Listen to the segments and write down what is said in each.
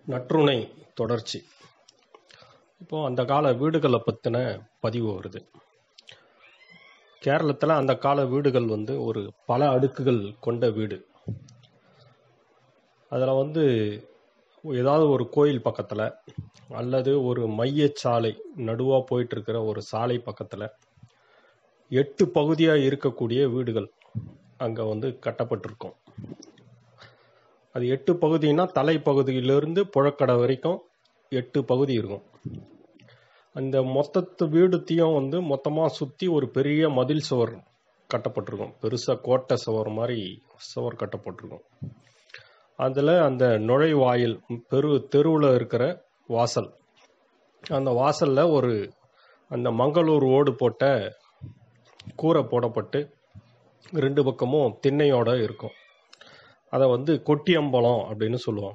நற்றுணை தொடர்ச்சி இப்போ அந்த கால வீடுகளை பற்றின பதிவு வருது கேரளத்தில் அந்த கால வீடுகள் வந்து ஒரு பல அடுக்குகள் கொண்ட வீடு அதில் வந்து ஏதாவது ஒரு கோயில் பக்கத்தில் அல்லது ஒரு மையச்சாலை நடுவாக போயிட்டு இருக்கிற ஒரு சாலை பக்கத்தில் எட்டு பகுதியாக இருக்கக்கூடிய வீடுகள் அங்கே வந்து கட்டப்பட்டிருக்கும் அது எட்டு பகுதினா தலைப்பகுதியிலிருந்து புழக்கடை வரைக்கும் எட்டு பகுதி இருக்கும் அந்த மொத்தத்து வீடுத்தையும் வந்து மொத்தமாக சுற்றி ஒரு பெரிய மதில் சுவர் கட்டப்பட்டிருக்கும் பெருசாக கோட்டை சுவர் மாதிரி சுவர் கட்டப்பட்டிருக்கும் அதில் அந்த நுழைவாயில் பெரு தெருவில் இருக்கிற வாசல் அந்த வாசலில் ஒரு அந்த மங்களூர் ஓடு போட்ட கூரை போடப்பட்டு ரெண்டு பக்கமும் திண்ணையோட இருக்கும் அதை வந்து கொட்டியம்பலம் அப்படின்னு சொல்லுவாங்க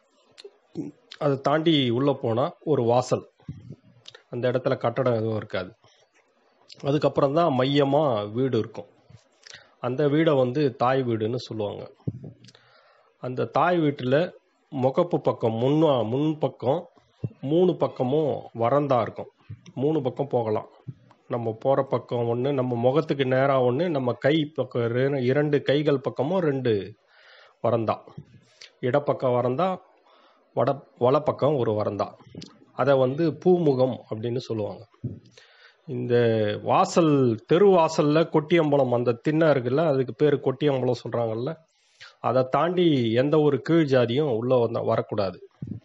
அதை தாண்டி உள்ளே போனால் ஒரு வாசல் அந்த இடத்துல கட்டடம் எதுவும் இருக்காது அதுக்கப்புறம் தான் மையமாக வீடு இருக்கும் அந்த வீடை வந்து தாய் வீடுன்னு சொல்லுவாங்க அந்த தாய் வீட்டில் முகப்பு பக்கம் முன்னா முன் பக்கம் மூணு பக்கமும் வரந்தா இருக்கும் மூணு பக்கம் போகலாம் நம்ம போகிற பக்கம் ஒன்று நம்ம முகத்துக்கு நேராக ஒன்று நம்ம கை பக்கம் இர- இரண்டு கைகள் பக்கமும் ரெண்டு வரந்தா இடப்பக்கம் வரந்தா வட வலப்பக்கம் ஒரு வரந்தா அதை வந்து பூமுகம் அப்படின்னு சொல்லுவாங்க இந்த வாசல் தெரு வாசல்ல கொட்டியம்பலம் அந்த திண்ணை இருக்குல்ல அதுக்கு பேர் கொட்டியம்பலம் சொல்றாங்கல்ல அதை தாண்டி எந்த ஒரு கீழ் ஜாதியும் உள்ள வந்த வரக்கூடாது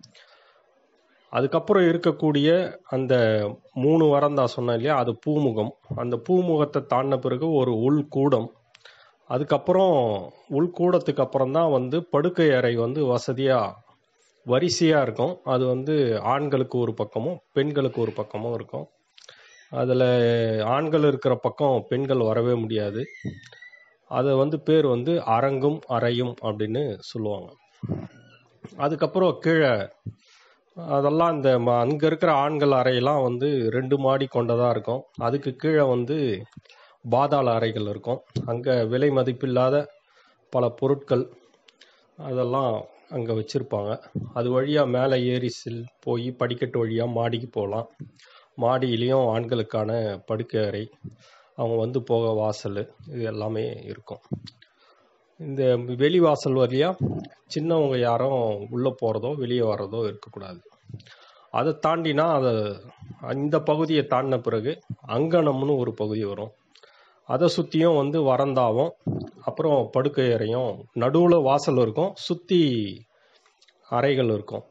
அதுக்கப்புறம் இருக்கக்கூடிய அந்த மூணு வரந்தா சொன்னேன் இல்லையா அது பூமுகம் அந்த பூமுகத்தை தாண்டின பிறகு ஒரு உள்கூடம் அதுக்கப்புறம் உள்கூடத்துக்கு அப்புறம் தான் வந்து படுக்கை அறை வந்து வசதியாக வரிசையாக இருக்கும் அது வந்து ஆண்களுக்கு ஒரு பக்கமும் பெண்களுக்கு ஒரு பக்கமும் இருக்கும் அதில் ஆண்கள் இருக்கிற பக்கம் பெண்கள் வரவே முடியாது அதை வந்து பேர் வந்து அரங்கும் அறையும் அப்படின்னு சொல்லுவாங்க அதுக்கப்புறம் கீழே அதெல்லாம் இந்த ம- அங்க இருக்கிற ஆண்கள் அறையெல்லாம் வந்து ரெண்டு மாடி கொண்டதாக இருக்கும் அதுக்கு கீழே வந்து பாதாள அறைகள் இருக்கும் அங்கே விலை மதிப்பில்லாத பல பொருட்கள் அதெல்லாம் அங்கே வச்சுருப்பாங்க அது வழியாக மேலே ஏறி சில் போய் படிக்கட்டு வழியாக மாடிக்கு போகலாம் மாடியிலையும் ஆண்களுக்கான படுக்கை அறை அவங்க வந்து போக வாசல் இது எல்லாமே இருக்கும் இந்த வெளி வாசல் வழியா சின்னவங்க யாரும் உள்ளே போகிறதோ வெளியே வர்றதோ இருக்கக்கூடாது அதை தாண்டினா அதை இந்த பகுதியை தாண்டின பிறகு அங்கனம்னு ஒரு பகுதி வரும் அதை சுற்றியும் வந்து வரந்தாவும் அப்புறம் படுக்கை அறையும் நடுவில் வாசல் இருக்கும் சுற்றி அறைகள் இருக்கும்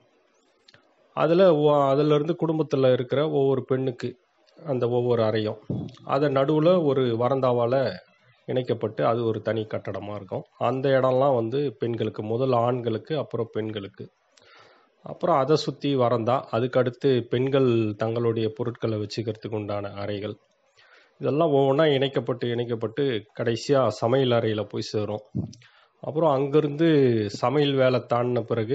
அதில் அதிலிருந்து குடும்பத்தில் இருக்கிற ஒவ்வொரு பெண்ணுக்கு அந்த ஒவ்வொரு அறையும் அதை நடுவில் ஒரு வரந்தாவால் இணைக்கப்பட்டு அது ஒரு தனி கட்டடமாக இருக்கும் அந்த இடம்லாம் வந்து பெண்களுக்கு முதல் ஆண்களுக்கு அப்புறம் பெண்களுக்கு அப்புறம் அதை சுற்றி வரந்தா அதுக்கு அடுத்து பெண்கள் தங்களுடைய பொருட்களை வச்சுக்கிறதுக்கு உண்டான அறைகள் இதெல்லாம் ஒவ்வொன்றா இணைக்கப்பட்டு இணைக்கப்பட்டு கடைசியாக சமையல் அறையில் போய் சேரும் அப்புறம் அங்கேருந்து சமையல் வேலை தாண்டின பிறகு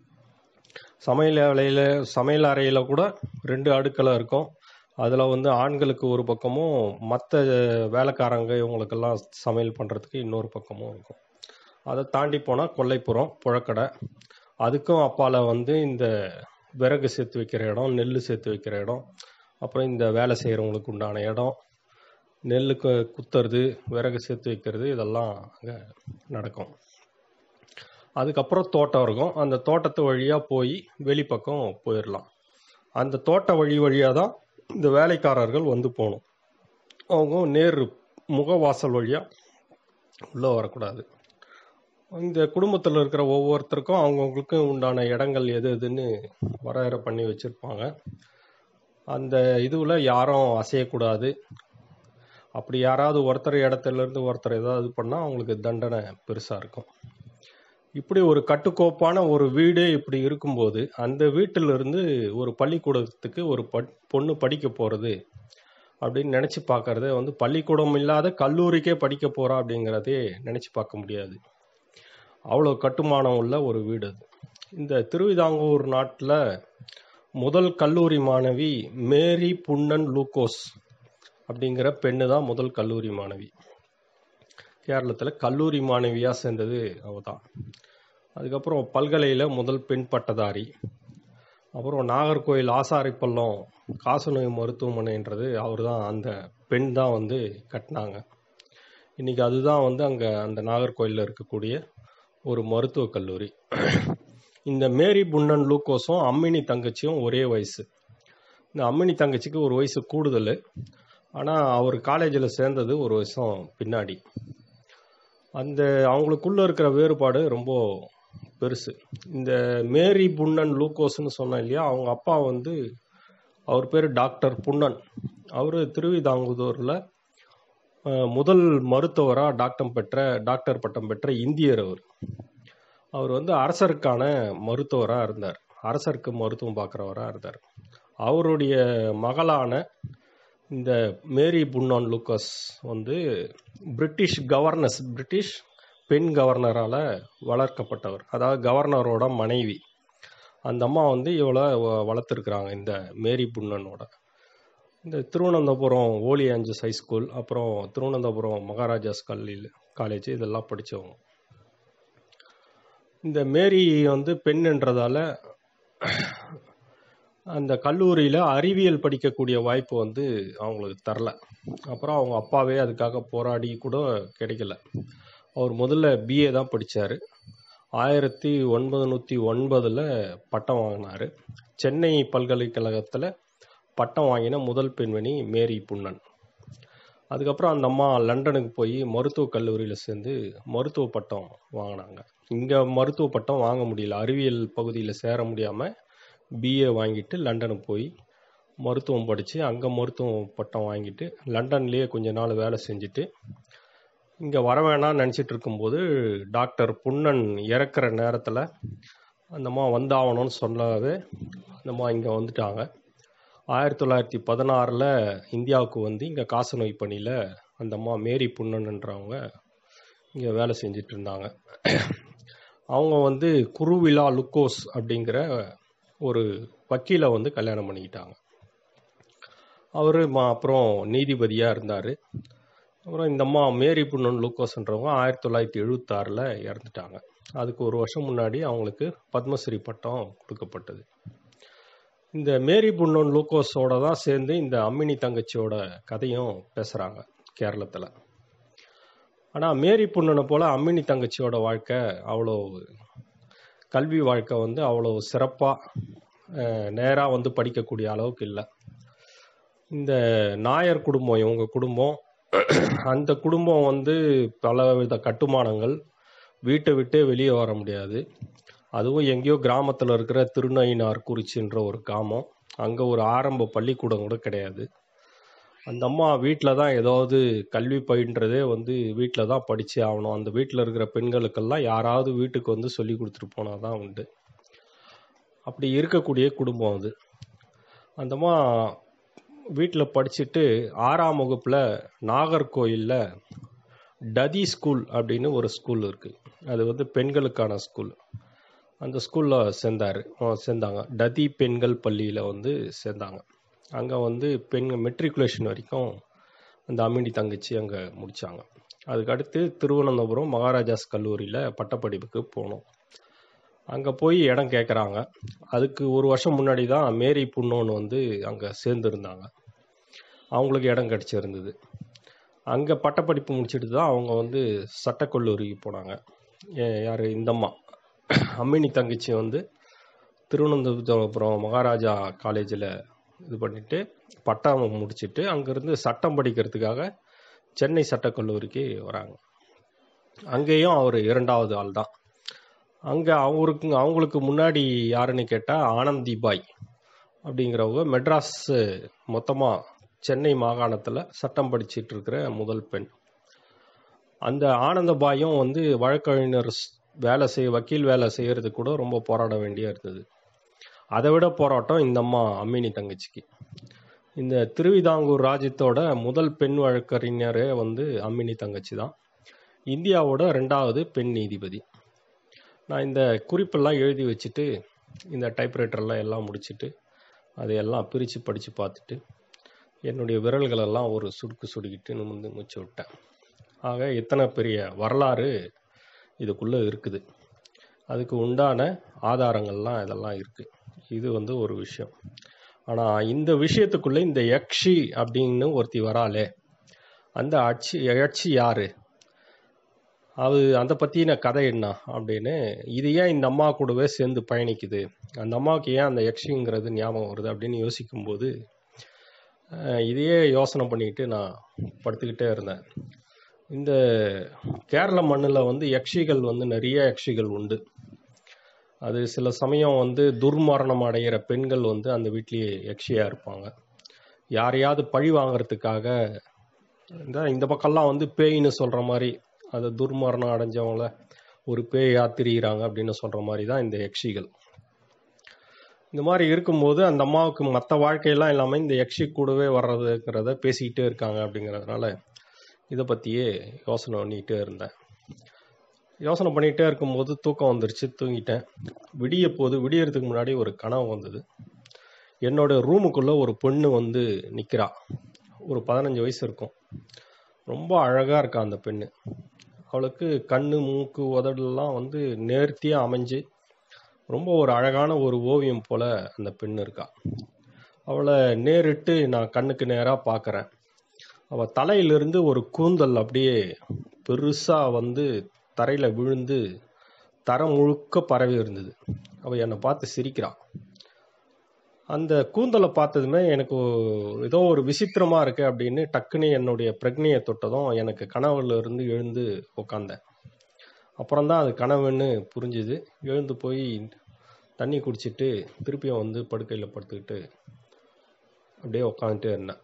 சமையல் வேலையில் சமையல் அறையில் கூட ரெண்டு அடுக்களை இருக்கும் அதில் வந்து ஆண்களுக்கு ஒரு பக்கமும் மற்ற வேலைக்காரங்க இவங்களுக்கெல்லாம் சமையல் பண்ணுறதுக்கு இன்னொரு பக்கமும் இருக்கும் அதை தாண்டி போனால் கொல்லைப்புறம் புழக்கடை அதுக்கும் அப்பால் வந்து இந்த விறகு சேர்த்து வைக்கிற இடம் நெல் சேர்த்து வைக்கிற இடம் அப்புறம் இந்த வேலை செய்கிறவங்களுக்கு உண்டான இடம் நெல்லுக்கு குத்துறது விறகு சேர்த்து வைக்கிறது இதெல்லாம் அங்கே நடக்கும் அதுக்கப்புறம் தோட்டம் இருக்கும் அந்த தோட்டத்து வழியாக போய் வெளிப்பக்கம் போயிடலாம் அந்த தோட்ட வழி வழியாக தான் இந்த வேலைக்காரர்கள் வந்து போகணும் அவங்க நேர் முகவாசல் வழியாக உள்ளே வரக்கூடாது இந்த குடும்பத்தில் இருக்கிற ஒவ்வொருத்தருக்கும் அவங்கவுங்களுக்கு உண்டான இடங்கள் எது எதுன்னு வரையறை பண்ணி வச்சுருப்பாங்க அந்த இதுவில் யாரும் அசையக்கூடாது அப்படி யாராவது ஒருத்தர் இடத்துல இருந்து ஒருத்தர் ஏதாவது பண்ணால் அவங்களுக்கு தண்டனை பெருசாக இருக்கும் இப்படி ஒரு கட்டுக்கோப்பான ஒரு வீடு இப்படி இருக்கும்போது அந்த வீட்டிலிருந்து ஒரு பள்ளிக்கூடத்துக்கு ஒரு பட் பொண்ணு படிக்க போகிறது அப்படின்னு நினச்சி பார்க்கறதே வந்து பள்ளிக்கூடம் இல்லாத கல்லூரிக்கே படிக்க போகிறா அப்படிங்கிறதே நினச்சி பார்க்க முடியாது அவ்வளோ கட்டுமானம் உள்ள ஒரு வீடு அது இந்த திருவிதாங்கூர் நாட்டில் முதல் கல்லூரி மாணவி மேரி புன்னன் லூக்கோஸ் அப்படிங்கிற பெண்ணு தான் முதல் கல்லூரி மாணவி கேரளத்தில் கல்லூரி மாணவியாக சேர்ந்தது அவ தான் அதுக்கப்புறம் பல்கலையில் முதல் பெண் பட்டதாரி அப்புறம் நாகர்கோயில் ஆசாரிப்பள்ளம் காசநோய் மருத்துவமனைன்றது அவர் தான் அந்த பெண் தான் வந்து கட்டினாங்க இன்றைக்கி அதுதான் வந்து அங்கே அந்த நாகர்கோயிலில் இருக்கக்கூடிய ஒரு மருத்துவக் கல்லூரி இந்த மேரி புன்னன் லூக்கோஸும் அம்மினி தங்கச்சியும் ஒரே வயசு இந்த அம்மினி தங்கச்சிக்கு ஒரு வயசு கூடுதல் ஆனால் அவர் காலேஜில் சேர்ந்தது ஒரு வருஷம் பின்னாடி அந்த அவங்களுக்குள்ள இருக்கிற வேறுபாடு ரொம்ப பெருசு இந்த மேரி புன்னன் லூக்கோஸ்னு சொன்னேன் இல்லையா அவங்க அப்பா வந்து அவர் பேர் டாக்டர் புன்னன் அவர் திருவிதாங்கூரில் முதல் மருத்துவராக டாக்டர் பெற்ற டாக்டர் பட்டம் பெற்ற இந்தியர் அவர் அவர் வந்து அரசருக்கான மருத்துவராக இருந்தார் அரசருக்கு மருத்துவம் பார்க்குறவராக இருந்தார் அவருடைய மகளான இந்த மேரி புன்னான் லூக்கஸ் வந்து பிரிட்டிஷ் கவர்னஸ் பிரிட்டிஷ் பெண் கவர்னரால் வளர்க்கப்பட்டவர் அதாவது கவர்னரோட மனைவி அந்த அம்மா வந்து இவளை வ- வளர்த்துருக்குறாங்க இந்த மேரி புன்னனோட இந்த Thiruvananthapuram holy angels high school அப்புறம் திருவனந்தபுரம் மகாராஜாஸ் கல்லூரி காலேஜ் இதெல்லாம் படித்தவங்க இந்த மேரி வந்து பெண்ன்றதால அந்த கல்லூரியில் அறிவியல் படிக்கக்கூடிய வாய்ப்பு வந்து அவங்களுக்கு தரல அப்புறம் அவங்க அப்பாவே அதுக்காக போராடி கூட கிடைக்கல அவர் முதல்ல பிஏ தான் படித்தார் ஆயிரத்தி ஒன்பது நூற்றி ஒன்பதில் பட்டம் வாங்கினார் சென்னை பல்கலைக்கழகத்தில் பட்டம் வாங்கின முதல் பெண்மணி மேரி புன்னன் அதுக்கப்புறம் அந்த அம்மா லண்டனுக்கு போய் மருத்துவக் கல்லூரியில் சேர்ந்து மருத்துவ பட்டம் வாங்கினாங்க இங்கே மருத்துவ பட்டம் வாங்க முடியல அறிவியல் பகுதியில் சேர முடியாமல் பிஏ வாங்கிட்டு லண்டனுக்கு போய் மருத்துவம் படித்து அங்கே மருத்துவ பட்டம் வாங்கிட்டு லண்டன்லேயே கொஞ்ச நாள் வேலை செஞ்சுட்டு இங்கே வர வேணாம்னு நினச்சிட்டு இருக்கும்போது டாக்டர் புன்னன் இறக்குற நேரத்தில் அந்தம்மா வந்தாகணும்னு சொல்லவே அந்தம்மா இங்கே வந்துட்டாங்க ஆயிரத்தி தொள்ளாயிரத்தி பதினாறில் இந்தியாவுக்கு வந்து இங்கே காசநோய் பணியில் அந்த அம்மா மேரி புன்னன்ன்றவங்க இங்கே வேலை செஞ்சுட்டு இருந்தாங்க அவங்க வந்து குருவிழா லுக்கோஸ் அப்படிங்கிற ஒரு வக்கீலை வந்து கல்யாணம் பண்ணிக்கிட்டாங்க அவர் அப்புறம் நீதிபதியாக இருந்தார் அப்புறம் இந்த அம்மா மேரி புன்னன் லூக்கோஸ்ன்றவங்க ஆயிரத்தி தொள்ளாயிரத்தி எழுபத்தாறில் இறந்துட்டாங்க அதுக்கு ஒரு வருஷம் முன்னாடி அவங்களுக்கு பத்மஸ்ரீ பட்டம் கொடுக்கப்பட்டது இந்த மேரி புன்னன் லூக்கோஸோட தான் சேர்ந்து இந்த அம்மினி தங்கச்சியோட கதையும் பேசுகிறாங்க கேரளத்தில் ஆனால் மேரி புன்னனை போல் அம்மினி தங்கச்சியோட வாழ்க்கை அவ்வளோ கல்வி வாழ்க்கை வந்து அவ்வளோ சிறப்பாக நேராக வந்து படிக்கக்கூடிய அளவுக்கு இல்லை இந்த நாயர் குடும்பம் இவங்க குடும்பம் அந்த குடும்பம் வந்து பலவித கட்டுமானங்கள் வீட்டை விட்டே வெளியே வர முடியாது அதுவும் எங்கேயோ கிராமத்தில் இருக்கிற திருநயினார் குறிச்சின்ற ஒரு கிராமம் அங்கே ஒரு ஆரம்ப பள்ளிக்கூடம் கூட கிடையாது அந்த அம்மா வீட்டில் தான் ஏதாவது கல்வி பயின்றதே வந்து வீட்டில் தான் படிச்சே ஆகணும் அந்த வீட்டில் இருக்கிற பெண்களுக்கெல்லாம் யாராவது வீட்டுக்கு வந்து சொல்லி கொடுத்துட்டு போனால் தான் உண்டு அப்படி இருக்கக்கூடிய குடும்பம் அது அந்த அம்மா வீட்டில் படிச்சுட்டு ஆறாம் வகுப்பில் நாகர்கோயிலில் டதி ஸ்கூல் அப்படின்னு ஒரு ஸ்கூல் இருக்குது அது வந்து பெண்களுக்கான ஸ்கூல் அந்த ஸ்கூலில் சேர்ந்தார் சேர்ந்தாங்க டதி பெண்கள் பள்ளியில் வந்து சேர்ந்தாங்க அங்கே வந்து பெண் மெட்ரிகுலேஷன் வரைக்கும் அந்த அம்மினி தங்கச்சி அங்கே முடித்தாங்க அதுக்கடுத்து திருவனந்தபுரம் மகாராஜாஸ் கல்லூரியில் பட்டப்படிப்புக்கு போனோம் அங்கே போய் இடம் கேட்குறாங்க அதுக்கு ஒரு வருஷம் முன்னாடி தான் மேரி புன்னோன்னு வந்து அங்கே சேர்ந்துருந்தாங்க அவங்களுக்கு இடம் கிடச்சிருந்தது அங்கே பட்டப்படிப்பு முடிச்சுட்டு தான் அவங்க வந்து சட்டக்கல்லூரிக்கு போனாங்க ஏ- யார் இந்தம்மா அம்மினி தங்கச்சி வந்து திருவனந்தபுரம் மகாராஜா காலேஜில் இது பண்ணிட்டு பட்டம் முடிச்சுட்டு அங்கேருந்து சட்டம் படிக்கிறதுக்காக சென்னை சட்டக்கல்லூரிக்கு வராங்க அங்கேயும் அவர் இரண்டாவது ஆள் தான் அங்கே அவருக்கு அவங்களுக்கு முன்னாடி யாருன்னு கேட்டால் ஆனந்தி பாய் அப்படிங்கிறவங்க மெட்ராஸ் மொத்தமாக சென்னை மாகாணத்தில் சட்டம் படிச்சிட்டு இருக்கிற முதல் பெண் அந்த ஆனந்தபாயும் வந்து வழக்கறிஞர் ஸ்- வேலை செய் வக்கீல் வேலை செய்யறது கூட ரொம்ப போராட வேண்டியா இருந்தது அதை விட போராட்டம் இந்த அம்மா அம்மினி தங்கச்சிக்கு இந்த திருவிதாங்கூர் ராஜ்யத்தோட முதல் பெண் வழக்கறிஞரே வந்து அம்மினி தங்கச்சி தான் இந்தியாவோட ரெண்டாவது பெண் நீதிபதி நான் இந்த குறிப்பெல்லாம் எழுதி வச்சுட்டு இந்த டைப்ரைட்டர்லாம் எல்லாம் முடிச்சுட்டு அதையெல்லாம் பிரித்து படித்து பார்த்துட்டு என்னுடைய விரல்களெல்லாம் ஒரு சுடுக்கு சுடுக்கிட்டு நிமிர்ந்து மூச்சு விட்டேன் ஆக இத்தனை பெரிய வரலாறு இதுக்குள்ளே இருக்குது அதுக்கு உண்டான ஆதாரங்கள்லாம் இதெல்லாம் இருக்குது இது வந்து ஒரு விஷயம் ஆனால் இந்த விஷயத்துக்குள்ளே இந்த யக்ஷி அப்படின்னு ஒருத்தி வராளே அந்த அச்சி யட்சி யாரு அது அதை பற்றின கதை என்ன அப்படின்னு இது ஏன் இந்த அம்மா கூடவே சேர்ந்து பயணிக்குது அந்த அம்மாவுக்கு ஏன் அந்த யக்ஷிங்கிறது ஞாபகம் வருது அப்படின்னு யோசிக்கும்போது அஹ், இதையே யோசனை பண்ணிக்கிட்டு நான் படுத்துக்கிட்டே இருந்தேன் இந்த கேரள மண்ணில் வந்து யக்ஷிகள் வந்து நிறைய யக்ஷிகள் உண்டு அது சில சமயம் வந்து துர்மரணம் அடைகிற பெண்கள் வந்து அந்த வீட்லேயே யக்ஷியாக இருப்பாங்க யாரையாவது பழி வாங்குறதுக்காக இந்த இந்த பக்கம்லாம் வந்து பேய்னு சொல்கிற மாதிரி அது துர்மரணம் அடைஞ்சவங்கள ஒரு பேயா திரியிறாங்க அப்படின்னு சொல்கிற மாதிரி தான் இந்த யக்ஷிகள் இந்த மாதிரி இருக்கும்போது அந்த அம்மாவுக்கு மற்ற வாழ்க்கையெல்லாம் இல்லாமல் இந்த யக்ஷி கூடவே வர்றதுங்கிறத பேசிக்கிட்டே இருக்காங்க அப்படிங்கிறதுனால இதை பற்றியே யோசனை பண்ணிக்கிட்டே இருந்தேன் யோசனை பண்ணிகிட்டே இருக்கும்போது தூக்கம் வந்துருச்சு தூங்கிட்டேன் விடிய போது விடியறதுக்கு முன்னாடி ஒரு கனவு வந்தது என்னோட ரூமுக்குள்ளே ஒரு பொண்ணு வந்து நிற்கிறா ஒரு பதினஞ்சு வயசு இருக்கும் ரொம்ப அழகாக இருக்கா அந்த பெண்ணு அவளுக்கு கண்ணு மூக்கு உதடெல்லாம் வந்து நேர்த்தியாக அமைஞ்சு ரொம்ப ஒரு அழகான ஒரு ஓவியம் போல அந்த பெண் இருக்கா அவளை நேரிட்டு நான் கண்ணுக்கு நேராக பார்க்குறேன் அவள் தலையிலிருந்து ஒரு கூந்தல் அப்படியே பெருசாக வந்து தரையில் விழுந்து தரை முழுக்க பரவி இருந்தது அவள் என்னை பார்த்து சிரிக்கிறாள் அந்த கூந்தலை பார்த்ததுமே எனக்கு ஒ- ஏதோ ஒரு விசித்திரமா இருக்கு அப்படின்னு டக்குன்னு என்னுடைய பிரக்னையை தொட்டதும் எனக்கு கனவுல இருந்து எழுந்து உக்காந்தேன் அப்புறம் தான் அது கனவுன்னு புரிஞ்சுது எழுந்து போய் தண்ணி குடிச்சிட்டு திருப்பியும் வந்து படுக்கையில் படுத்துக்கிட்டு அப்படியே உக்காந்துட்டே இருந்தேன்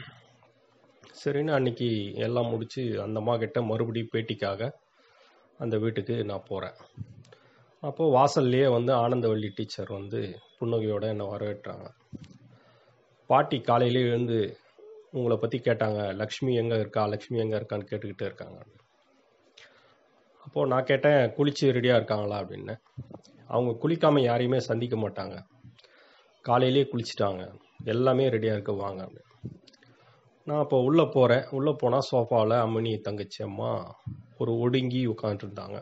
சரின்னு அன்னைக்கு எல்லாம் முடிச்சு அந்த அம்மா கிட்ட மறுபடியும் பேட்டிக்காக அந்த வீட்டுக்கு நான் போகிறேன் அப்போது வாசல்லையே வந்து ஆனந்தவள்ளி டீச்சர் வந்து புன்னகையோட என்னை வரவேற்றாங்க பாட்டி காலையிலே எழுந்து உங்களை பற்றி கேட்டாங்க லக்ஷ்மி எங்கே இருக்கா லக்ஷ்மி எங்கே இருக்கான்னு கேட்டுக்கிட்டே இருக்காங்க அப்போது நான் கேட்டேன் குளிச்சு ரெடியாக இருக்காங்களா அப்படின்னு அவங்க குளிக்காமல் யாரையுமே சந்திக்க மாட்டாங்க காலையிலே குளிச்சிட்டாங்க எல்லாமே ரெடியாக இருக்க வாங்க அப்படின்னு நான் அப்போ உள்ளே போகிறேன் உள்ளே போனால் சோஃபாவில் அம்மனி தங்கச்சி அம்மா ஒரு ஒடுங்கி உட்காந்துருந்தாங்க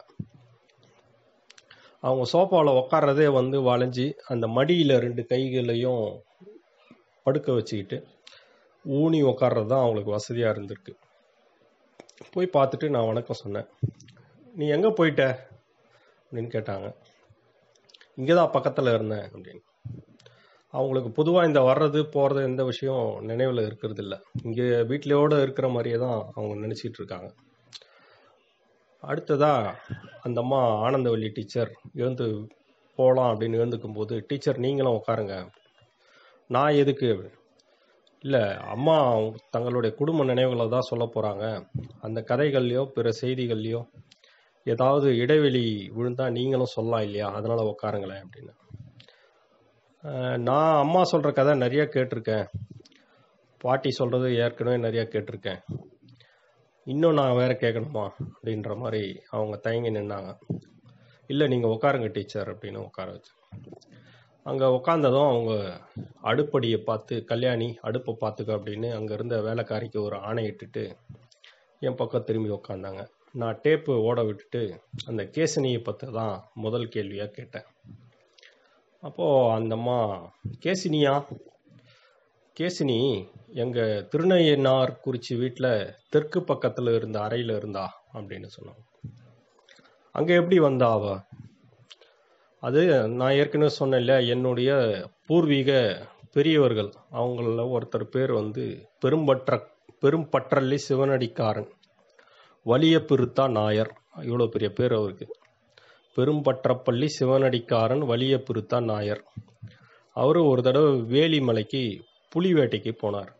அவங்க சோஃபாவில் உட்கார்றதே வந்து வளைஞ்சி அந்த மடியில் ரெண்டு கைகளையும் படுக்க வச்சுக்கிட்டு ஊனி உட்கார்றது தான் அவங்களுக்கு வசதியாக இருந்திருக்கு போய் பார்த்துட்டு நான் வணக்கம் சொன்னேன் நீ எங்கே போயிட்ட அப்படின்னு கேட்டாங்க இங்கே தான் பக்கத்தில் இருந்தேன் அப்படின்னு அவங்களுக்கு பொதுவாக இந்த வர்றது போகிறது எந்த விஷயம் நினைவில் இருக்கிறது இல்லை இங்கே வீட்டிலையோடு இருக்கிற மாதிரியே தான் அவங்க நினச்சிட்டு இருக்காங்க அடுத்ததா அந்த அம்மா ஆனந்தவல்லி டீச்சர் எழுந்து போகலாம் அப்படின்னு எழுந்துக்கும் போது டீச்சர் நீங்களும் உட்காருங்க நான் எதுக்கு இல்லை அம்மா தங்களுடைய குடும்ப நினைவுகளை தான் சொல்ல போகிறாங்க அந்த கதைகள்லையோ பிற செய்திகள்லையோ ஏதாவது இடைவெளி விழுந்தா நீங்களும் சொல்லலாம் இல்லையா அதனால் உட்காருங்களேன் அப்படின்னு அஹ், நான் அம்மா சொல்கிற கதை நிறைய கேட்டிருக்கேன் பாட்டி சொல்கிறது ஏற்கனவே நிறைய கேட்டிருக்கேன் இன்னும் நான் வேற கேட்கணுமா அப்படின்ற மாதிரி அவங்க தயங்கி நின்னாங்க இல்லை நீங்கள் உட்காருங்க டீச்சர் அப்படின்னு உட்கார வச்சு அங்கே உட்காந்ததும் அவங்க அடுப்படியை பார்த்து கல்யாணி அடுப்பை பார்த்துக்க அப்படின்னு அங்கே இருந்த வேலைக்காரிக்கு ஒரு ஆணை இட்டுட்டு என் பக்கம் திரும்பி உட்காந்தாங்க நான் டேப்பு ஓட விட்டுட்டு அந்த கேசினியை பற்றி தான் முதல் கேள்வியாக கேட்டேன் அப்போது அந்த அம்மா கேசினியா கேசினி எங்கள் திருநையனார் குறிச்சி வீட்டில் தெற்கு பக்கத்தில் இருந்த அறையில் இருந்தா அப்படின்னு சொன்னாங்க அங்கே எப்படி வந்தா அவ அது நான் ஏற்கனவே சொன்னேன்ல என்னுடைய பூர்வீக பெரியவர்கள் அவங்கள ஒருத்தர் பேர் வந்து பெரும்பற்ற பெரும்பற்றல்லி சிவனடிக்காரன் வலிய பெருத்தா நாயர் இவ்வளோ பெரிய பேர் அவருக்கு பெரும்பற்றப்பள்ளி சிவனடிக்காரன் வலிய பெருத்தா நாயர் அவர் ஒரு தடவை வேலிமலைக்கு புலி வேட்டைக்கு போனார்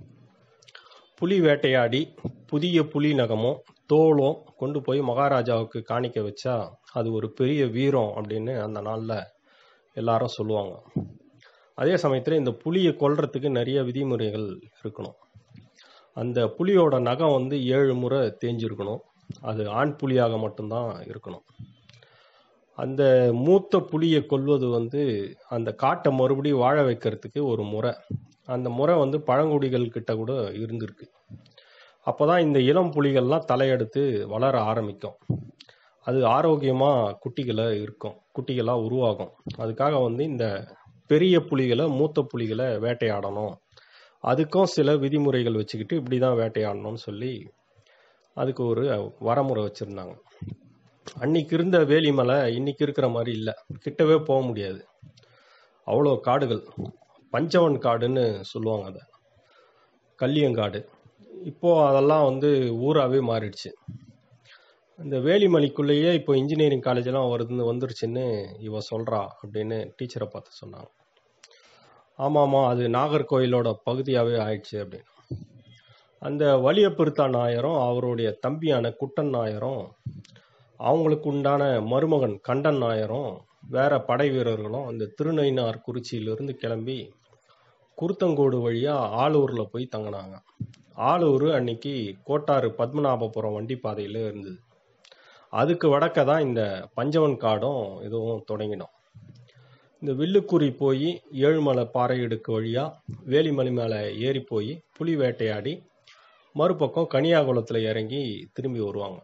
புலி வேட்டையாடி புதிய புலி நகமும் தோலும் கொண்டு போய் மகாராஜாவுக்கு காணிக்க வச்சா அது ஒரு பெரிய வீரம் அப்படின்னு அந்த நாளில் எல்லாரும் சொல்லுவாங்க அதே சமயத்தில் இந்த புலியை கொல்றதுக்கு நிறைய விதிமுறைகள் இருக்கணும் அந்த புலியோட நகம் வந்து ஏழு முறை தேஞ்சிருக்கணும் அது ஆண் புலியாக மட்டும்தான் இருக்கணும் அந்த மூத்த புலியை கொல்வது வந்து அந்த காட்டை மறுபடியும் வாழ வைக்கிறதுக்கு ஒரு முறை அந்த முறை வந்து பழங்குடிகள் கிட்ட கூட இருந்திருக்கு அப்போதான் இந்த இளம் புலிகள்லாம் தலையெடுத்து வளர ஆரம்பிக்கும் அது ஆரோக்கியமாக குட்டிகளை இருக்கும் குட்டிகளாக உருவாகும் அதுக்காக வந்து இந்த பெரிய புலிகளை மூத்த புலிகளை வேட்டையாடணும் அதுக்கும் சில விதிமுறைகள் வச்சுக்கிட்டு இப்படி தான் வேட்டையாடணும்னு சொல்லி அதுக்கு ஒரு வரமுறை வச்சுருந்தாங்க அன்னைக்கு இருந்த வேலிமலை இன்னைக்கு இருக்கிற மாதிரி இல்லை கிட்டவே போக முடியாது அவ்வளோ காடுகள் பஞ்சவன் காடுன்னு சொல்லுவாங்க அதை கல்லியங்காடு இப்போ அதெல்லாம் வந்து ஊராகவே மாறிடுச்சு இந்த வேலிமலைக்குள்ளேயே இப்போ இன்ஜினியரிங் காலேஜெல்லாம் வருதுன்னு வந்துருச்சுன்னு இவ சொல்கிறா அப்படின்னு டீச்சரை பார்த்து சொன்னாங்க ஆமாம்மா அது நாகர்கோயிலோட பகுதியாகவே ஆயிடுச்சு அப்படின்னு அந்த வலியப்பெருத்தா நாயரும் அவருடைய தம்பியான குட்டன் நாயரும் அவங்களுக்கு உண்டான மருமகன் கண்டன் நாயரும் வேற படை வீரர்களும் அந்த திருநைனார் குறிச்சியிலிருந்து கிளம்பி குருத்தங்கோடு வழியாக ஆலூரில் போய் தங்கினாங்க ஆலூர் அன்னைக்கு கோட்டாறு பத்மநாபபுரம் வண்டி பாதையில் இருந்தது அதுக்கு வடக்க தான் இந்த பஞ்சவன் காடும் இதுவும் தொடங்கினோம் இந்த வில்லுக்குறி போய் ஏழுமலை பாறை இடுக்கு வழியாக வேலிமலை மேலே ஏறி போய் புலி வேட்டையாடி மறுபக்கம் கனியாகுளத்தில் இறங்கி திரும்பி வருவாங்க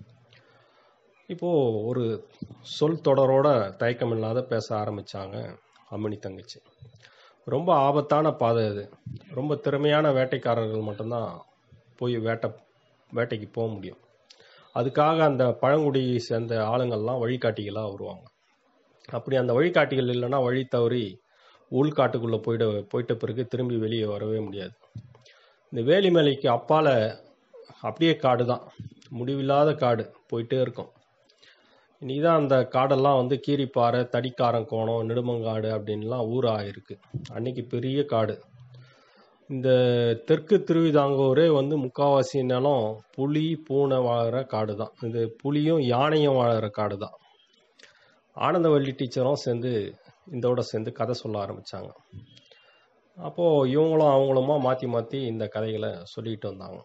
இப்போது ஒரு சொல் தொடரோட தயக்கம் இல்லாத பேச ஆரம்பித்தாங்க அம்மணி தங்கச்சி ரொம்ப ஆபத்தான பாதை அது ரொம்ப திறமையான வேட்டைக்காரர்கள் மட்டும்தான் போய் வேட்டை வேட்டைக்கு போக முடியும் அதுக்காக அந்த பழங்குடியை சேர்ந்த ஆளுங்கள்லாம் வழிகாட்டிகளாக வருவாங்க அப்படி அந்த வழிகாட்டிகள் இல்லைன்னா வழி தவறி உள்காட்டுக்குள்ளே போயிட போயிட்ட பிறகு திரும்பி வெளியே வரவே முடியாது இந்த வேலிமலைக்கு அப்பால் அப்படியே காடு தான் முடிவில்லாத காடு போயிட்டே இருக்கும் இன்னைக்கு தான் அந்த காடெல்லாம் வந்து கீரிப்பாறை தடிக்காரம் கோணம் நெடுமங்காடு அப்படின்லாம் ஊராக இருக்கு அன்னைக்கு பெரிய காடு இந்த தெற்கு திருவிதாங்கூரே வந்து முக்காவாசி நிலம் புலி பூனை வாழற காடு தான் இது புலியும் யானையும் வாழற காடு தான் ஆனந்தவள்ளி டீச்சரும் சேர்ந்து இதோட சேர்ந்து கதை சொல்ல ஆரம்பித்தாங்க அப்போது இவங்களும் அவங்களுமா மாற்றி மாற்றி இந்த கதைகளை சொல்லிட்டு வந்தாங்க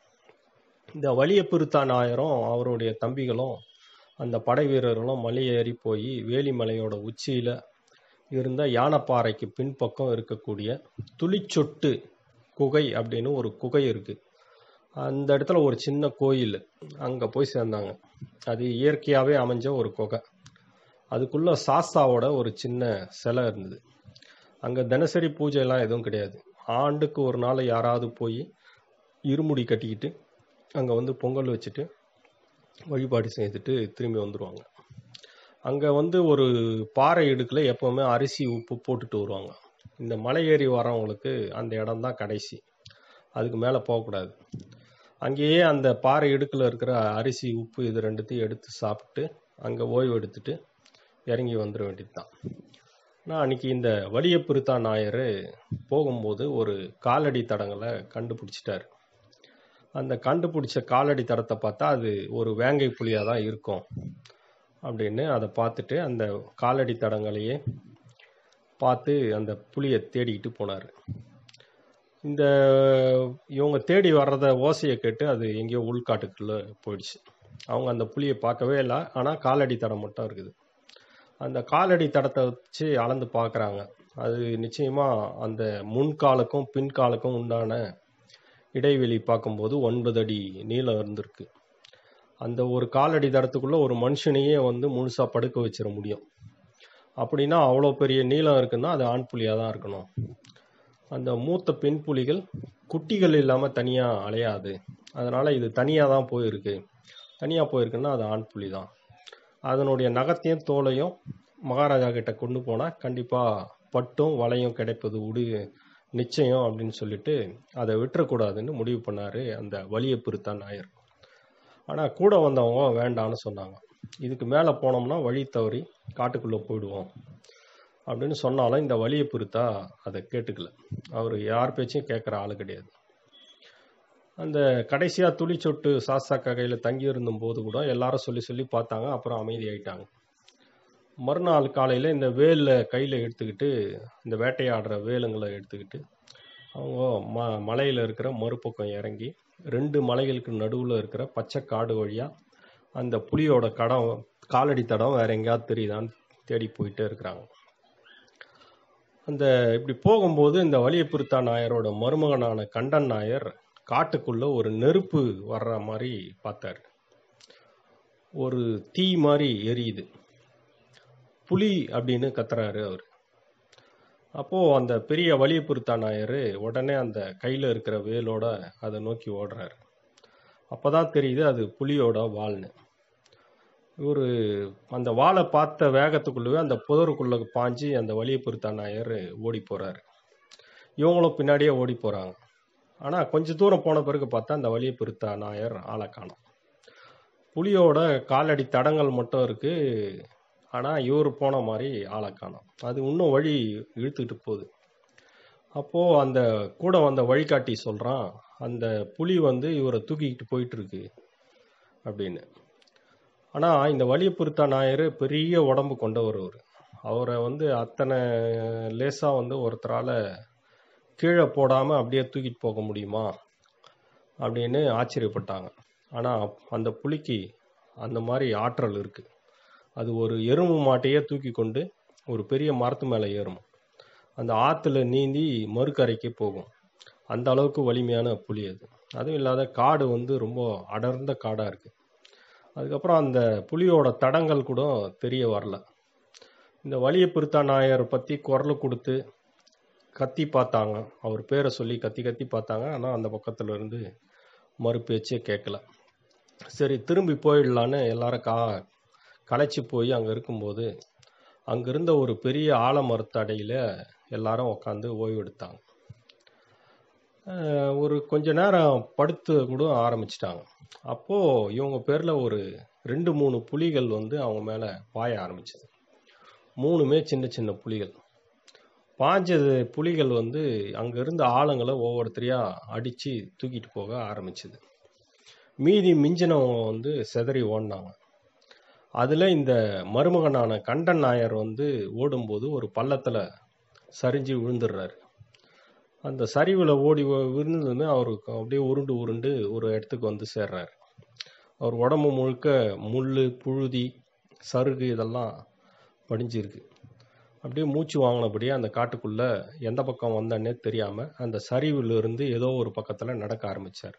இந்த வலிய பெருத்தா நாயரும் அவருடைய தம்பிகளும் அந்த படை வீரர்களும் மலையேறி போய் வேலிமலையோட உச்சியில் இருந்த யானைப்பாறைக்கு பின்பக்கம் இருக்கக்கூடிய துளிச்சொட்டு குகை அப்படின்னு ஒரு குகை இருக்குது அந்த இடத்துல ஒரு சின்ன கோயில் அங்கே போய் சேர்ந்தாங்க அது இயற்கையாகவே அமைஞ்ச ஒரு குகை அதுக்குள்ள சாஸ்தாவோட ஒரு சின்ன சிலை இருந்தது அங்கே தினசரி பூஜையெல்லாம் எதுவும் கிடையாது ஆண்டுக்கு ஒரு நாள் யாராவது போய் இருமுடி கட்டிக்கிட்டு அங்கே வந்து பொங்கல் வச்சுட்டு வழிபாடு செய்துட்டு திரும்பி வந்துடுவாங்க அங்கே வந்து ஒரு பாறை இடுக்கில் எப்போவுமே அரிசி உப்பு போட்டுட்டு வருவாங்க இந்த மலை ஏறி வரவங்களுக்கு அந்த இடம் தான் கடைசி அதுக்கு மேலே போகக்கூடாது அங்கேயே அந்த பாறை இடுக்கில் இருக்கிற அரிசி உப்பு இது ரெண்டுத்தையும் எடுத்து சாப்பிட்டு அங்கே ஓய்வு எடுத்துட்டு இறங்கி வந்துட வேண்டியது தான் நான் அன்னைக்கு இந்த வலியப்பெருத்தா நாயர் போகும்போது ஒரு காலடி தடங்களை கண்டுபிடிச்சிட்டாரு அந்த கண்டுபிடிச்ச காலடி தடத்தை பார்த்தா அது ஒரு வேங்கை புலியாக தான் இருக்கும் அப்படின்னு அதை பார்த்துட்டு அந்த காலடி தடங்களையே பார்த்து அந்த புலியை தேடிக்கிட்டு போனார் இந்த இவங்க தேடி வர்றத ஓசையை கேட்டு அது எங்கேயோ உள்காட்டுக்குள்ளே போயிடுச்சு அவங்க அந்த புலியை பார்க்கவே இல்லை ஆனால் காலடி தடம் மட்டும் இருக்குது அந்த காலடி தடத்தை வச்சு அளந்து பார்க்குறாங்க அது நிச்சயமாக அந்த முன்காலுக்கும் பின்காலுக்கும் உண்டான இடைவெளி பார்க்கும்போது ஒன்பது அடி நீளம் இருந்திருக்கு அந்த ஒரு காலடி தடத்துக்குள்ளே ஒரு மனுஷனையே வந்து முழுசாக படுக்க வச்சிட முடியும் அப்படின்னா அவ்வளோ பெரிய நீளம் இருக்குன்னா அது ஆண் புலியாக தான் இருக்கணும் அந்த மூத்த பெண் புலிகள் குட்டிகள் இல்லாமல் தனியாக அலையாது அதனால் இது தனியாக தான் போயிருக்கு தனியாக போயிருக்குன்னா அது ஆண் புலி தான் அதனுடைய நகத்தையும் தோலையும் மகாராஜா கிட்ட கொண்டு போனால் கண்டிப்பாக பட்டும் வலையும் கிடைப்பது உடு நிச்சயம் அப்படின்னு சொல்லிட்டு அதை விட்டுறக்கூடாதுன்னு முடிவு பண்ணார் அந்த வலிய பெருத்தான் நாயர் ஆனால் கூட வந்தவங்க வேண்டான்னு சொன்னாங்க இதுக்கு மேலே போனோம்னா வழி தவறி காட்டுக்குள்ளே போயிடுவோம் அப்படின்னு சொன்னாலும் இந்த வலிய பெருத்தா அதை கேட்டுக்கல அவர் யார் பேச்சையும் கேட்குற ஆள் கிடையாது அந்த கடைசியாக துளி சொட்டு சாஸ்தா கையில் தங்கி இருந்தபோது கூட எல்லாரும் சொல்லி சொல்லி பார்த்தாங்க அப்புறம் அமைதியாயிட்டாங்க மறுநாள் காலையில் இந்த வேலில் கையில் எடுத்துக்கிட்டு இந்த வேட்டையாடுற வேலுங்களை எடுத்துக்கிட்டு அவங்க ம மலையில் இருக்கிற மறுபக்கம் இறங்கி ரெண்டு மலைகளுக்கு நடுவில் இருக்கிற பச்சை காடு வழியாக அந்த புலியோட கடம் காலடி தடம் வேற எங்கேயாவது தெரியுதான்னு தேடி போயிட்டே இருக்கிறாங்க அந்த இப்படி போகும்போது இந்த வலியபுருத்தா நாயரோட மருமகனான கண்டன் நாயர் காட்டுக்குள்ள ஒரு நெருப்பு வர்ற மாதிரி பார்த்தாரு ஒரு தீ மாதிரி எரியுது புலி அப்படின்னு கத்துறாரு அவர் அப்போது அந்த பெரிய வலியபுருத்தா நாயர் உடனே அந்த கையில் இருக்கிற வேலோட அதை நோக்கி ஓடுறாரு அப்போ தான் தெரியுது அது புலியோட வால்னு இவர் அந்த வாளை பார்த்த வேகத்துக்குள்ளவே அந்த புதருக்குள்ளே பாஞ்சு அந்த வலியபுருத்தா நாயர் ஓடி போகிறாரு இவங்களும் பின்னாடியே ஓடி போகிறாங்க ஆனால் கொஞ்சம் தூரம் போன பிறகு பார்த்தா அந்த வலியபுருத்தா நாயர் ஆளை காணோம் புலியோட காலடி தடங்கள் மட்டும் இருக்குது ஆனால் இவர் போன மாதிரி ஆளை காணோம் அது இன்னும் வழி இழுத்துக்கிட்டு போகுது அப்போது அந்த கூட வந்த வழிகாட்டி சொல்கிறான் அந்த புலி வந்து இவரை தூக்கிக்கிட்டு போயிட்டு இருக்கு அப்படின்னு ஆனால் இந்த வலியபுருத்தா நாயர் பெரிய உடம்பு கொண்டவர் அவர் அவரை வந்து அத்தனை லேசாக வந்து ஒருத்தரால் கீழே போடாமல் அப்படியே தூக்கிட்டு போக முடியுமா அப்படின்னு ஆச்சரியப்பட்டாங்க ஆனால் அந்த புலிக்கு அந்த மாதிரி ஆற்றல் இருக்குது அது ஒரு எறும்பு மாட்டையே தூக்கி கொண்டு ஒரு பெரிய மரத்து மேலே ஏறும் அந்த ஆற்றுல நீந்தி மறுக்கரைக்கு போகும் அந்த அளவுக்கு வலிமையான புலி அது அதுவும் இல்லாத காடு வந்து ரொம்ப அடர்ந்த காடாக இருக்குது அதுக்கப்புறம் அந்த புலியோட தடங்கள் கூட தெரிய வரல இந்த வலிய பிரித்தா நாயர் பற்றி குரல் கொடுத்து கத்தி பார்த்தாங்க அவர் பேரை சொல்லி கத்தி கத்தி பார்த்தாங்க ஆனால் அந்த பக்கத்துல இருந்து மறு பேச்சே கேட்கல சரி திரும்பி போயிடலான்னு எல்லாரும் கா களைச்சி போய் அங்கே இருக்கும்போது அங்கே இருந்த ஒரு பெரிய ஆலமரத்தடையில் எல்லாரும் உட்காந்து ஓய்வு எடுத்தாங்க அஹ் ஒரு கொஞ்ச நேரம் படுத்து கூட ஆரம்பிச்சிட்டாங்க அப்போது இவங்க பேரில் ஒரு ரெண்டு மூணு புலிகள் வந்து அவங்க மேலே பாய ஆரம்பிச்சது மூணுமே சின்ன சின்ன புலிகள் பாஞ்சது புலிகள் வந்து அங்கே இருந்த ஆளுங்களை ஒவ்வொருத்தரையாக அடித்து தூக்கிட்டு போக ஆரம்பிச்சது மீதி மிஞ்சினவங்க வந்து செதறி ஓடினாங்க அதில் இந்த மருமகனான கண்டன் நாயர் வந்து ஓடும்போது ஒரு பள்ளத்தில் சரிஞ்சு விழுந்துடுறாரு அந்த சரிவில் ஓடி வ- விழுந்ததுமே அவருக்கு அப்படியே உருண்டு உருண்டு ஒரு இடத்துக்கு வந்து சேர்றாரு அவர் உடம்பு முழுக்க முள் புழுதி சருகு இதெல்லாம் படிஞ்சிருக்கு அப்படியே மூச்சு வாங்கினபடியே அந்த காட்டுக்குள்ளே எந்த பக்கம் வந்தானே தெரியாமல் அந்த சரிவுல இருந்து ஏதோ ஒரு பக்கத்தில் நடக்க ஆரம்பிச்சார்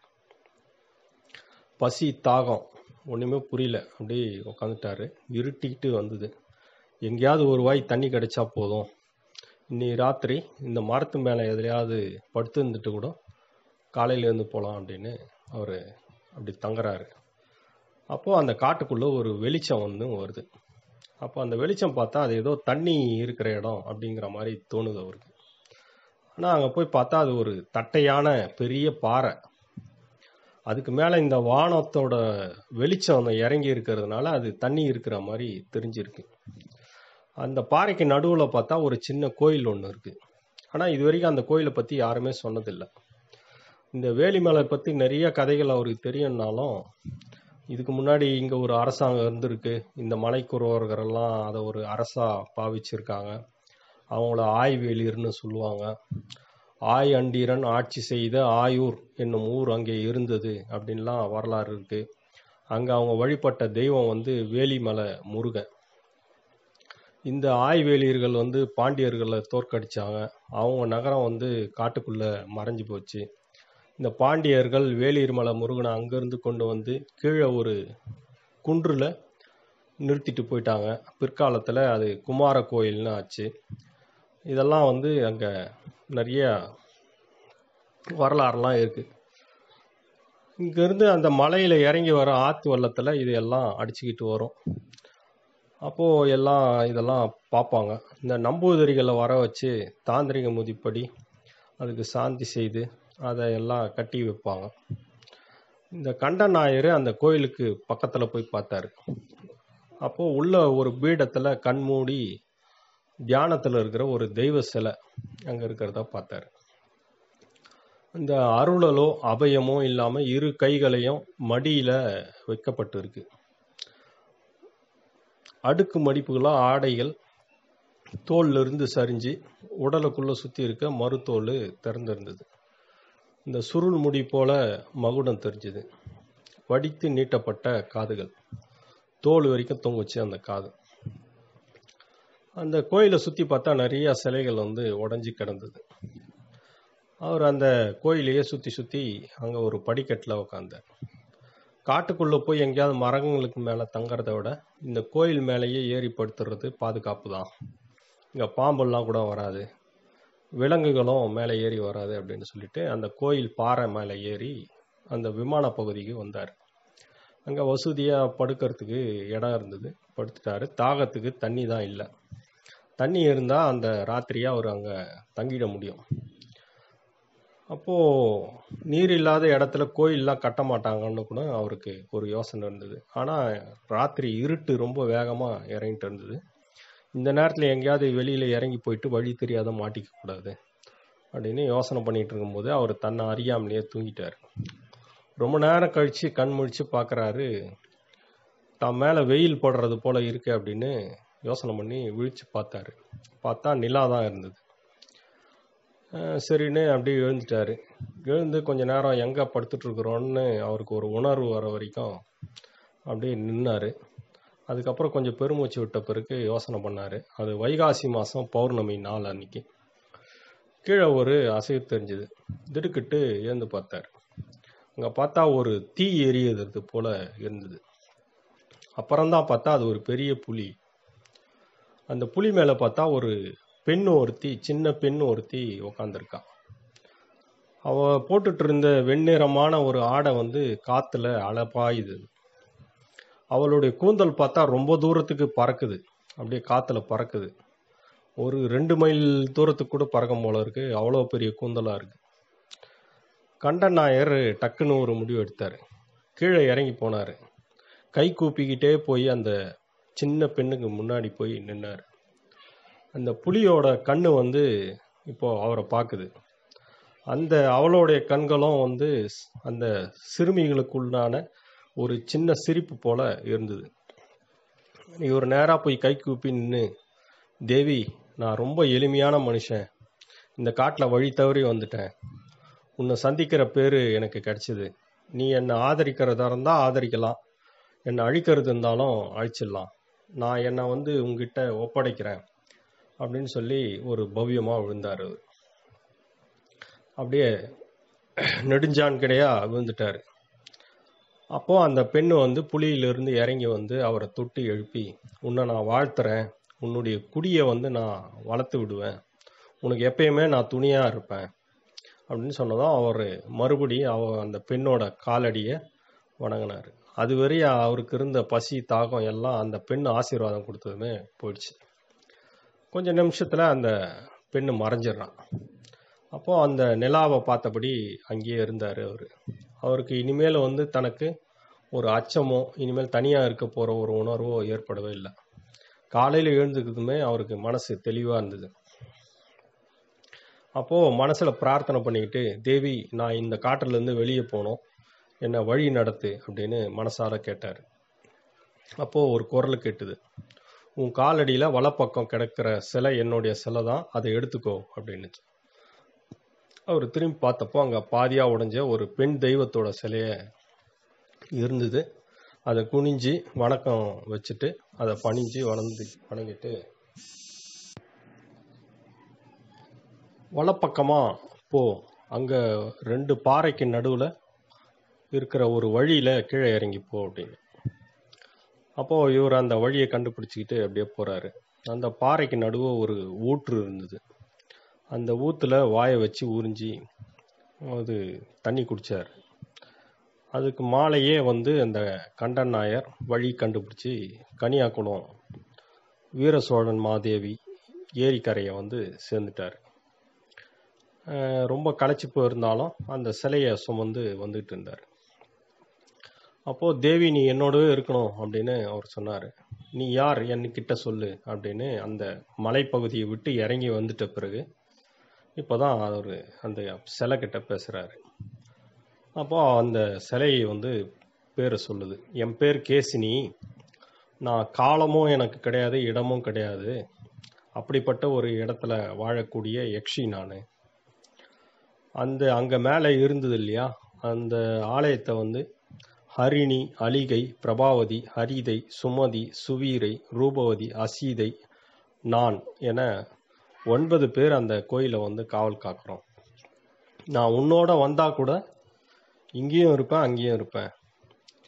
பசி தாகம் ஒன்றுமே புரியல அப்படியே உட்காந்துட்டாரு இருட்டிக்கிட்டு வந்தது எங்கேயாவது ஒரு வாய் தண்ணி கிடைச்சா போதும் இன்னி ராத்திரி இந்த மரத்து மேலே எதுலையாவது படுத்து இருந்துட்டு கூட காலையில இருந்து போகலாம் அப்படின்னு அவர் அப்படி தங்குறாரு அப்போது அந்த காட்டுக்குள்ளே ஒரு வெளிச்சம் வந்து வருது அப்போ அந்த வெளிச்சம் பார்த்தா அது ஏதோ தண்ணி இருக்கிற இடம் அப்படிங்கிற மாதிரி தோணுது அவருக்கு ஆனால் அங்கே போய் பார்த்தா அது ஒரு தட்டையான பெரிய பாறை அதுக்கு மேலே இந்த வானத்தோட வெளிச்சம் அந்த இறங்கி இருக்கிறதுனால அது தண்ணி இருக்கிற மாதிரி தெரிஞ்சிருக்கு அந்த பாறைக்கு நடுவில் பார்த்தா ஒரு சின்ன கோயில் ஒன்று இருக்குது ஆனால் இது வரைக்கும் அந்த கோயிலை பற்றி யாருமே சொன்னதில்லை இந்த வேலிமலை பற்றி நிறைய கதைகள் அவருக்கு தெரியும்னாலும் இதுக்கு முன்னாடி இங்கே ஒரு அரசாங்கம் இருந்திருக்கு இந்த மலைக்குறவர்களெல்லாம் அதை ஒரு அரசா பாவிச்சிருக்காங்க அவங்கள ஆய்வேலியர்னு சொல்லுவாங்க ஆய் அண்டீரன் ஆட்சி செய்த ஆயூர் என்னும் ஊர் அங்கே இருந்தது அப்படின்லாம் வரலாறு இருக்கு அங்கே அவங்க வழிபட்ட தெய்வம் வந்து வேலிமலை முருகன் இந்த ஆய்வேலியர்கள் வந்து பாண்டியர்களை தோற்கடிச்சாங்க அவங்க நகரம் வந்து காட்டுக்குள்ள மறைஞ்சு போச்சு இந்த பாண்டியர்கள் வேலியர்மலை முருகனை அங்கேருந்து கொண்டு வந்து கீழே ஒரு குன்றில் நிறுத்திட்டு போயிட்டாங்க பிற்காலத்தில் அது குமார கோயில்னு ஆச்சு இதெல்லாம் வந்து அங்கே நிறைய வரலாறுலாம் இருக்குது இங்கேருந்து அந்த மலையில் இறங்கி வர ஆற்று வெள்ளத்தில் இது எல்லாம் அடிச்சுக்கிட்டு வரும் அப்போது எல்லாம் இதெல்லாம் பார்ப்பாங்க இந்த நம்பூதிரிகளை வர வச்சு தாந்திரிக முதிப்படி அதுக்கு சாந்தி செய்து அதை எல்லாம் கட்டி வைப்பாங்க இந்த கண்ட ஞாயிறு அந்த கோயிலுக்கு பக்கத்தில் போய் பார்த்தாரு அப்போது உள்ள ஒரு பீடத்தில் கண்மூடி தியானத்தில் இருக்கிற ஒரு தெய்வ சிலை அங்கே இருக்கிறத பார்த்தாரு இந்த அருளலோ அபயமோ இல்லாமல் இரு கைகளையும் மடியில் வைக்கப்பட்டு இருக்கு அடுக்கு மடிப்புகளாக ஆடைகள் தோல்ல இருந்து சரிஞ்சு உடலுக்குள்ளே சுற்றி இருக்க மறுத்தோல் திறந்திருந்தது இந்த சுருள் முடி போல மகுடம் தெரிஞ்சுது வடித்து நீட்டப்பட்ட காதுகள் தோல் வரைக்கும் தொங்குச்சு அந்த காது அந்த கோயிலை சுற்றி பார்த்தா நிறைய சிலைகள் வந்து உடஞ்சி கிடந்தது அவர் அந்த கோயிலையே சுற்றி சுற்றி அங்கே ஒரு படிக்கட்டில் உட்காந்தார் காட்டுக்குள்ளே போய் எங்கேயாவது மரங்களுக்கு மேலே தங்குறத விட இந்த கோயில் மேலேயே ஏறி படுத்துறது பாதுகாப்பு தான் இங்கே பாம்பெல்லாம் கூட வராது விலங்குகளும் மேலே ஏறி வராது அப்படின்னு சொல்லிட்டு அந்த கோயில் பாறை மேலே ஏறி அந்த விமான பகுதிக்கு வந்தார் அங்கே வசதியாக படுக்கிறதுக்கு இடம் இருந்தது படுத்துட்டாரு தாகத்துக்கு தண்ணி தான் இல்லை தண்ணி இருந்தால் அந்த ராத்திரியாக அவர் அங்கே தங்கிட முடியும் அப்போது நீர் இல்லாத இடத்துல கோயிலெலாம் கட்ட மாட்டாங்கன்னு கூட அவருக்கு ஒரு யோசனை இருந்தது ஆனால் ராத்திரி இருட்டு ரொம்ப வேகமாக இறங்கிட்டு இருந்தது இந்த நேரத்தில் எங்கேயாவது வெளியில் இறங்கி போயிட்டு வழி தெரியாத மாட்டிக்க கூடாது அப்படின்னு யோசனை பண்ணிட்டு இருக்கும்போது அவர் தன்னை அறியாமலேயே தூங்கிட்டார் ரொம்ப நேரம் கழித்து கண் முழிச்சு பார்க்குறாரு தான் மேலே வெயில் படுறது போல இருக்கு அப்படின்னு யோசனை பண்ணி விழிச்சு பார்த்தாரு பார்த்தா நிலா தான் இருந்தது அஹ் சரின்னு அப்படியே எழுந்துட்டாரு எழுந்து கொஞ்ச நேரம் எங்கே படுத்துட்ருக்குறோன்னு அவருக்கு ஒரு உணர்வு வர வரைக்கும் அப்படியே நின்னார் அதுக்கப்புறம் கொஞ்சம் பெருமூச்சு விட்ட பிறகு யோசனை பண்ணார் அது வைகாசி மாதம் பௌர்ணமி நாள் அன்னைக்கு கீழே ஒரு அசைவு தெரிஞ்சுது திடுக்கிட்டு ஏந்து பார்த்தார் அங்கே பார்த்தா ஒரு தீ எரியுறது போல இருந்தது அப்புறம்தான் பார்த்தா அது ஒரு பெரிய புலி அந்த புலி மேலே பார்த்தா ஒரு பெண் ஒருத்தி சின்ன பெண் ஒருத்தி உக்காந்துருக்கா அவ போட்டுட்டு இருந்த வெண்ணிறமான ஒரு ஆடை வந்து காத்துல அலப்பாயுது அவளுடைய கூந்தல் பார்த்தா ரொம்ப தூரத்துக்கு பறக்குது அப்படியே காத்துல பறக்குது ஒரு ரெண்டு மைல் தூரத்துக்கு கூட பறக்கும் போல இருக்கு அவ்வளோ பெரிய கூந்தலா இருக்கு கண்டன் நாயர் டக்குன்னு ஒரு முடிவு எடுத்தார் கீழே இறங்கி போனார் கை கூப்பிக்கிட்டே போய் அந்த சின்ன பெண்ணுக்கு முன்னாடி போய் நின்னார் அந்த புலியோட கண்ணு வந்து இப்போ அவரை பார்க்குது அந்த அவளுடைய கண்களும் வந்து ஸ்- அந்த சிறுமிகளுக்குள்ளான ஒரு சின்ன சிரிப்பு போல இருந்தது இவர் நேராக போய் கை கூப்பி நின்று தேவி நான் ரொம்ப எளிமையான மனுஷன் இந்த காட்டில் வழி தவறி வந்துட்டேன் உன்னை சந்திக்கிற பேர் எனக்கு கிடைச்சிது நீ என்னை ஆதரிக்கிறதா இருந்தால் ஆதரிக்கலாம் என்னை அழிக்கிறது இருந்தாலும் அழிச்சிடலாம் நான் என்னை வந்து உங்ககிட்ட ஒப்படைக்கிறேன் அப்படின்னு சொல்லி ஒரு பவ்யமாக விழுந்தார் அவர் அப்படியே நெடுஞ்சான் கிடையா விழுந்துட்டார் அப்போ அந்த பெண்ணு வந்து புலியிலிருந்து இறங்கி வந்து அவரை தொட்டு எழுப்பி உன்னை நான் வாழ்த்துறேன் உன்னுடைய குடியை வந்து நான் வளர்த்து விடுவேன் உனக்கு எப்பயுமே நான் துணியாக இருப்பேன் அப்படின்னு சொன்னதும் அவர் மறுபடியும் அவ அந்த பெண்ணோட காலடியை வணங்கினார் அதுவரை அவருக்கு இருந்த பசி தாகம் எல்லாம் அந்த பெண் ஆசீர்வாதம் கொடுத்ததுமே போயிடுச்சு கொஞ்ச நிமிஷத்தில் அந்த பெண்ணு மறைஞ்சிடுறான் அப்போ அந்த நிலாவை பார்த்தபடி அங்கேயே இருந்தார் அவர் அவருக்கு இனிமேல் வந்து தனக்கு ஒரு அச்சமோ இனிமேல் தனியாக இருக்க போகிற ஒரு உணர்வோ ஏற்படவே இல்லை காலையில் எழுந்துக்கிறதுமே அவருக்கு மனசு தெளிவாக இருந்தது அப்போது மனசில் பிரார்த்தனை பண்ணிக்கிட்டு தேவி நான் இந்த காட்டிலேருந்து வெளியே போகணும் என்னை வழி நடத்து அப்படின்னு மனசார கேட்டார் அப்போது ஒரு குரல் கேட்டுது உன் காலடியில் வலப்பக்கம் கிடக்கிற சிலை என்னுடைய சிலை தான் அதை எடுத்துக்கோ அப்படின்னுச்சு அவர் திரும்பி பார்த்தப்போ அங்கே பாதியாக உடைஞ்ச ஒரு பெண் தெய்வத்தோட சிலைய இருந்தது அதை குனிஞ்சு வணக்கம் வச்சுட்டு அதை பணிஞ்சு வணந்து வணங்கிட்டு வலப்பக்கமாக போ அங்கே ரெண்டு பாறைக்கு நடுவில் இருக்கிற ஒரு வழியில் கீழே இறங்கி போ அப்படின்னு அப்போது இவர் அந்த வழியை கண்டுபிடிச்சிக்கிட்டு அப்படியே போகிறாரு அந்த பாறைக்கு நடுவே ஒரு ஊற்று இருந்தது அந்த ஊத்துல வாயை வச்சு உறிஞ்சி அது தண்ணி குடிச்சார் அதுக்கு மாலையே வந்து அந்த கண்டன் நாயர் வழி கண்டுபிடிச்சி கனியாக்குளம் வீர சோழன் மாதேவி ஏரிக்கரையை வந்து சேர்ந்துட்டார் அஹ் ரொம்ப களைச்சி போயிருந்தாலும் அந்த சிலையை சுமந்து வந்துட்டு இருந்தார் அப்போது தேவி நீ என்னோடவே இருக்கணும் அப்படின்னு அவர் சொன்னார் நீ யார் என்கிட்ட சொல்லு அப்படின்னு அந்த மலைப்பகுதியை விட்டு இறங்கி வந்துட்ட பிறகு இப்போதான் அவர் அந்த சிலை கிட்ட பேசுகிறாரு அப்போ அந்த சிலையை வந்து பேரை சொல்லுது என் பேர் கேசினி நான் காலமும் எனக்கு கிடையாது இடமும் கிடையாது அப்படிப்பட்ட ஒரு இடத்துல வாழக்கூடிய யக்ஷி நான் அந்த அங்கே மேலே இருந்தது இல்லையா அந்த ஆலயத்தை வந்து ஹரிணி அலிகை பிரபாவதி ஹரிதை சுமதி சுவீரை ரூபவதி அசீதை நான் என ஒன்பது பேர் அந்த கோயிலை வந்து காவல் காக்கிறோம் நான் உன்னோட வந்தா கூட இங்கேயும் இருப்பேன் அங்கேயும் இருப்பேன்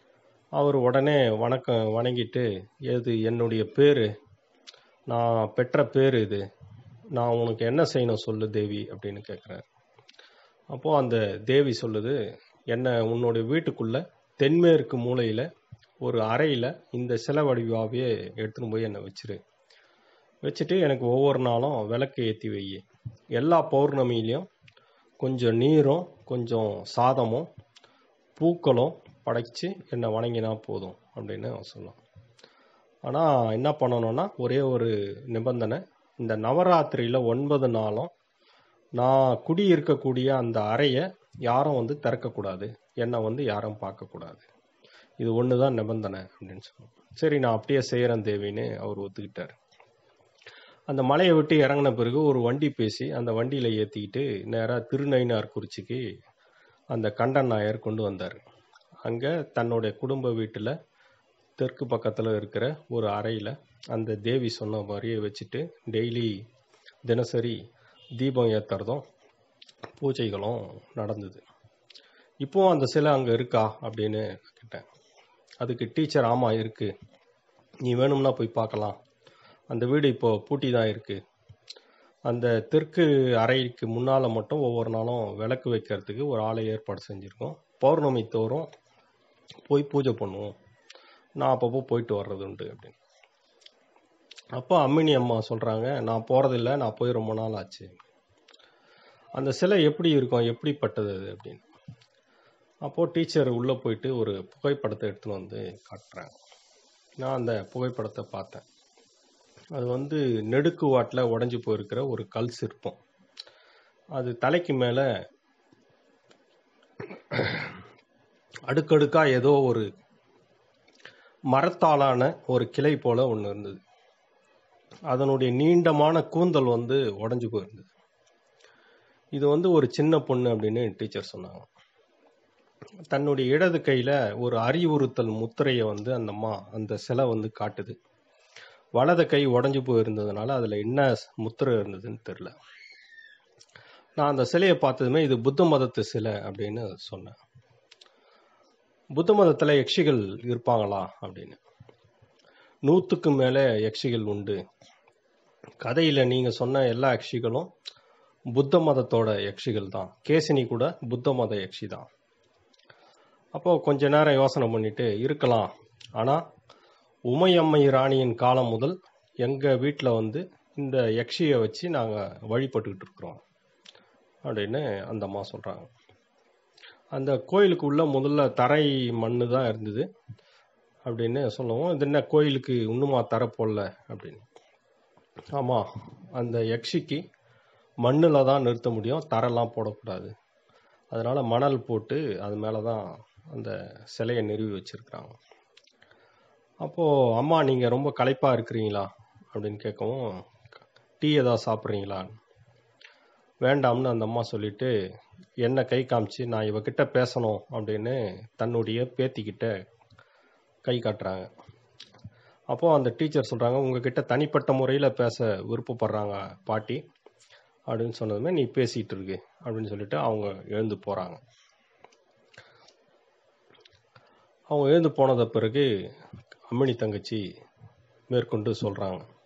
அவர் உடனே வணக்கம் வணங்கிட்டு ஏது என்னுடைய பேர் நான் பெற்ற பேர் இது நான் உனக்கு என்ன செய்யணும் சொல்லு தேவி அப்படின்னு கேட்குறாரு அப்போது அந்த தேவி சொல்லுது என்ன உன்னுடைய வீட்டுக்குள்ள தென்மேற்கு மூலையில் ஒரு அறையில் இந்த சில வடிவாகவே எடுத்துன்னு போய் என்னை வச்சிரு வச்சுட்டு எனக்கு ஒவ்வொரு நாளும் விளக்கு ஏற்றி வை எல்லா பௌர்ணமியிலையும் கொஞ்சம் நீரும் கொஞ்சம் சாதமும் பூக்களும் படைச்சு என்னை வணங்கினா போதும் அப்படின்னு அவன் சொன்னான் ஆனால் என்ன பண்ணணும்னா ஒரே ஒரு நிபந்தனை இந்த நவராத்திரியில் ஒன்பது நாளும் நான் குடி இருக்கக்கூடிய அந்த அறையை யாரும் வந்து திறக்கக்கூடாது என்னை வந்து யாரும் பார்க்கக்கூடாது இது ஒன்று தான் நிபந்தனை அப்படின்னு சொன்னோம் சரி நான் அப்படியே செய்கிறேன் தேவின்னு அவர் ஒத்துக்கிட்டார் அந்த மலையை விட்டு இறங்கின பிறகு ஒரு வண்டி பேசி அந்த வண்டியில் ஏற்றிக்கிட்டு நேராக திருநயினார் குறிச்சிக்கு அந்த கண்டன் நாயர் கொண்டு வந்தார் அங்கே தன்னுடைய குடும்ப வீட்டில் தெற்கு பக்கத்தில் இருக்கிற ஒரு அறையில் அந்த தேவி சொன்ன மாதிரியே வச்சுட்டு டெய்லி தினசரி தீபம் ஏற்றுறதும் பூஜைகளும் நடந்தது இப்போவும் அந்த சிலை அங்கே இருக்கா அப்படின்னு கேட்டேன் அதுக்கு டீச்சர் ஆமாம் இருக்குது நீ வேணும்னா போய் பார்க்கலாம் அந்த வீடு இப்போ பூட்டி தான் இருக்குது அந்த தெற்கு அறைக்கு முன்னால் மட்டும் ஒவ்வொரு நாளும் விளக்கு வைக்கிறதுக்கு ஒரு ஆளை ஏற்பாடு செஞ்சுருக்கோம் பௌர்ணமி தோறும் போய் பூஜை பண்ணுவோம் நான் அப்பப்போ போயிட்டு வர்றது உண்டு அப்படின்னு அப்போ அம்மினி அம்மா சொல்கிறாங்க நான் போகிறதில்ல நான் போய் ரொம்ப நாள் ஆச்சு அந்த சிலை எப்படி இருக்கும் எப்படிப்பட்டது அது அப்படின்னு அப்போது டீச்சர் உள்ளே போயிட்டு ஒரு புகைப்படத்தை எடுத்துன்னு வந்து காட்டுறாங்க நான் அந்த புகைப்படத்தை பார்த்தேன் அது வந்து நெடுக்கு வாட்டில் உடஞ்சி போயிருக்கிற ஒரு கல் சிற்பம் அது தலைக்கு மேலே அடுக்கடுக்காக ஏதோ ஒரு மரத்தாலான ஒரு கிளை போல ஒன்று இருந்தது அதனுடைய நீண்டமான கூந்தல் வந்து உடஞ்சி போயிருந்தது இது வந்து ஒரு சின்ன பொண்ணு அப்படின்னு டீச்சர் சொன்னாங்க தன்னுடைய இடது கையில் ஒரு அறிவுறுத்தல் முத்திரையை வந்து அந்த அம்மா அந்த சிலை வந்து காட்டுது வலது கை உடஞ்சி போயிருந்ததுனால அதில் என்ன முத்திரை இருந்ததுன்னு தெரில நான் அந்த சிலையை பார்த்ததுமே இது புத்த மதத்து சிலை அப்படின்னு சொன்னேன் புத்த மதத்தில் யக்ஷிகள் இருப்பாங்களா அப்படின்னு நூற்றுக்கு மேலே யக்ஷிகள் உண்டு கதையில் நீங்கள் சொன்ன எல்லா யக்ஷிகளும் புத்த மதத்தோட யக்ஷிகள் தான் கேசினி கூட புத்த மத யக்ஷி தான் அப்போ கொஞ்ச நேரம் யோசனை பண்ணிட்டு இருக்கலாம் ஆனால் உமையம்மை ராணியின் காலம் முதல் எங்கள் வீட்டில் வந்து இந்த யக்ஷியை வச்சு நாங்கள் வழிபட்டுக்கிட்டு இருக்கிறோம் அப்படின்னு அந்த அம்மா சொல்கிறாங்க அந்த கோயிலுக்கு உள்ள முதல்ல தரை மண்ணு தான் இருந்தது அப்படின்னு சொல்லுவோம் இது என்ன கோயிலுக்கு இன்னுமா தர போடல அப்படின்னு ஆமாம் அந்த யக்ஷிக்கு மண்ணில் தான் நிறுத்த முடியும் தரெல்லாம் போடக்கூடாது அதனால் மணல் போட்டு அது மேலே தான் அந்த சிலையை நிறுவி வச்சுருக்குறாங்க அப்போது அம்மா நீங்கள் ரொம்ப களைப்பாக இருக்கிறீங்களா அப்படின்னு கேட்கவும் டீ ஏதாவது சாப்பிட்றீங்களா வேண்டாம்னு அந்த அம்மா சொல்லிட்டு என்ன கை காமிச்சு நான் இவகிட்ட பேசணும் அப்படின்னு தன்னுடைய பேத்திக்கிட்ட கை காட்டுறாங்க அப்போது அந்த டீச்சர் சொல்கிறாங்க உங்ககிட்ட தனிப்பட்ட முறையில் பேச விருப்பப்படுறாங்க பாட்டி அப்படின்னு சொன்னதுமே நீ பேசிகிட்டு இருக்கு அப்படின்னு சொல்லிட்டு அவங்க எழுந்து போகிறாங்க அவங்க எழுந்து போனத பிறகு அம்மினி தங்கச்சி மேற்கொண்டு சொல்கிறாங்க